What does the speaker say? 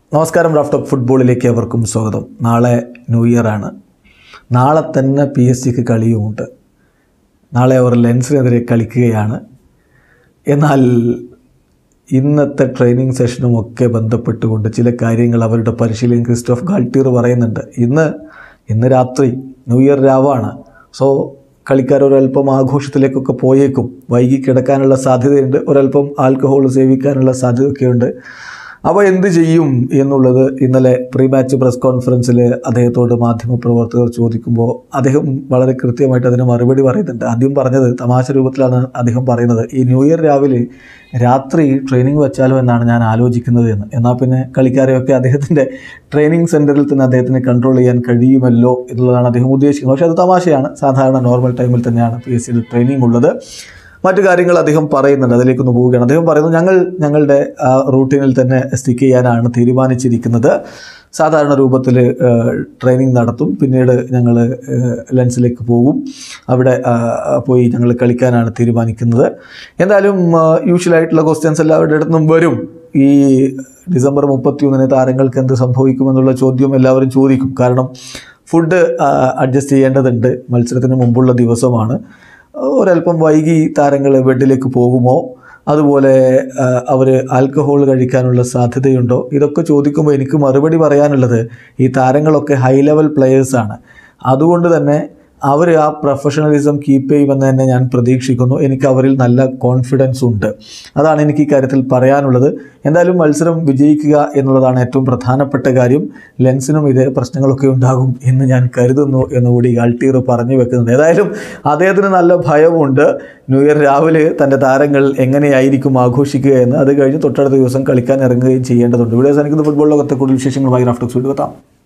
നമസ്കാരം raft of ഫുട്ബോളിലേക്ക് അവർക്കും സ്വാഗതം നാളെ ന്യൂ ഇയർ ആണ് നാളെ തന്നെ പി എസ് സിക്ക് കളിയുമുണ്ട് നാളെ അവർ ലെൻസിനെതിരെ കളിക്കുകയാണ് എന്നാൽ ഇന്നത്തെ ട്രെയിനിങ് സെഷനും ഒക്കെ ബന്ധപ്പെട്ടുകൊണ്ട് ചില കാര്യങ്ങൾ അവരുടെ പരിശീലകൻ ക്രിസ്റ്റോഫ് ഗാൾട്ടീർ പറയുന്നുണ്ട് ഇന്ന് ഇന്ന് രാത്രി ന്യൂ ഇയർ രാവാണ് സോ കളിക്കാർ ഒരല്പം ആഘോഷത്തിലേക്കൊക്കെ പോയേക്കും വൈകി കിടക്കാനുള്ള സാധ്യതയുണ്ട് ഒരല്പം ആൽക്കഹോൾ സേവിക്കാനുള്ള സാധ്യതയൊക്കെയുണ്ട് അപ്പോൾ എന്ത് ചെയ്യും എന്നുള്ളത് ഇന്നലെ പ്രീ മാച്ച് പ്രസ് കോൺഫറൻസിൽ അദ്ദേഹത്തോട് മാധ്യമപ്രവർത്തകർ ചോദിക്കുമ്പോൾ അദ്ദേഹം വളരെ കൃത്യമായിട്ട് അതിന് മറുപടി പറയുന്നുണ്ട് ആദ്യം പറഞ്ഞത് തമാശ രൂപത്തിലാണ് അദ്ദേഹം പറയുന്നത് ഈ ന്യൂ ഇയർ രാവിലെ രാത്രി ട്രെയിനിങ് വെച്ചാലോ എന്നാണ് ഞാൻ ആലോചിക്കുന്നത് എന്ന് എന്നാൽ പിന്നെ കളിക്കാരെയൊക്കെ അദ്ദേഹത്തിൻ്റെ ട്രെയിനിങ് സെൻറ്ററിൽ തന്നെ അദ്ദേഹത്തിന് കൺട്രോൾ ചെയ്യാൻ കഴിയുമല്ലോ എന്നുള്ളതാണ് അദ്ദേഹം ഉദ്ദേശിക്കുന്നത് പക്ഷേ അത് തമാശയാണ് സാധാരണ നോർമൽ ടൈമിൽ തന്നെയാണ് പി എസ് സിയിൽ ട്രെയിനിങ് ഉള്ളത് മറ്റു കാര്യങ്ങൾ അദ്ദേഹം പറയുന്നുണ്ട് അതിലേക്കൊന്ന് പോവുകയാണ് അദ്ദേഹം പറയുന്നു ഞങ്ങൾ ഞങ്ങളുടെ ആ, റൂട്ടീനിൽ തന്നെ സ്റ്റിക്ക് ചെയ്യാനാണ് തീരുമാനിച്ചിരിക്കുന്നത് സാധാരണ രൂപത്തിൽ ട്രെയിനിങ് നടത്തും പിന്നീട് ഞങ്ങൾ ലെൻസിലേക്ക് പോകും അവിടെ ആ, പോയി ഞങ്ങൾ കളിക്കാനാണ് തീരുമാനിക്കുന്നത് എന്തായാലും യൂഷ്വലായിട്ടുള്ള ക്വസ്റ്റ്യൻസ് എല്ലാവരുടെ അടുത്തും വരും ഈ ഡിസംബർ മുപ്പത്തിയൊന്നിന് താരങ്ങൾക്ക് എന്ത് സംഭവിക്കുമെന്നുള്ള ചോദ്യം എല്ലാവരും ചോദിക്കും കാരണം ഫുഡ് അഡ്ജസ്റ്റ് ചെയ്യേണ്ടതുണ്ട് മത്സരത്തിന് മുമ്പുള്ള ദിവസമാണ് ഒരല്പം വൈകി താരങ്ങൾ ബെഡിലേക്ക് പോകുമോ അതുപോലെ അവർ ആൽക്കഹോൾ കഴിക്കാനുള്ള സാധ്യതയുണ്ടോ ഇതൊക്കെ ചോദിക്കുമ്പോൾ എനിക്ക് മറുപടി പറയാനുള്ളത് ഈ താരങ്ങളൊക്കെ ഹൈ ലെവൽ പ്ലെയേഴ്സാണ് അതുകൊണ്ട് തന്നെ അവർ ആ പ്രൊഫഷണലിസം കീപ്പ് ചെയ്യുമെന്ന് തന്നെ ഞാൻ പ്രതീക്ഷിക്കുന്നു എനിക്ക് അവരിൽ നല്ല കോൺഫിഡൻസ് ഉണ്ട് അതാണ് എനിക്ക് ഈ കാര്യത്തിൽ പറയാനുള്ളത് എന്തായാലും മത്സരം വിജയിക്കുക എന്നുള്ളതാണ് ഏറ്റവും പ്രധാനപ്പെട്ട കാര്യം ലെൻസിനും ഇതേ പ്രശ്നങ്ങളൊക്കെ ഉണ്ടാകും എന്ന് ഞാൻ കരുതുന്നു എന്നുകൂടി അൾട്ടീർ പറഞ്ഞു വെക്കുന്നുണ്ട് ഏതായാലും അദ്ദേഹത്തിന് നല്ല ഭയമുണ്ട് ന്യൂ ഇയർ രാവിലെ തൻ്റെ താരങ്ങൾ എങ്ങനെയായിരിക്കും ആഘോഷിക്കുക എന്ന് അത് കഴിഞ്ഞ് തൊട്ടടുത്ത ദിവസം കളിക്കാൻ ഇറങ്ങുകയും ചെയ്യേണ്ടതുണ്ട് ഇവിടെ അവസാനിക്കുന്ന ഫുട്ബോൾ ലോകത്തെ കൂടുതൽ വിശേഷങ്ങളുമായി റാഫ്റ്റോക്സ് വീണ്ടും എത്താം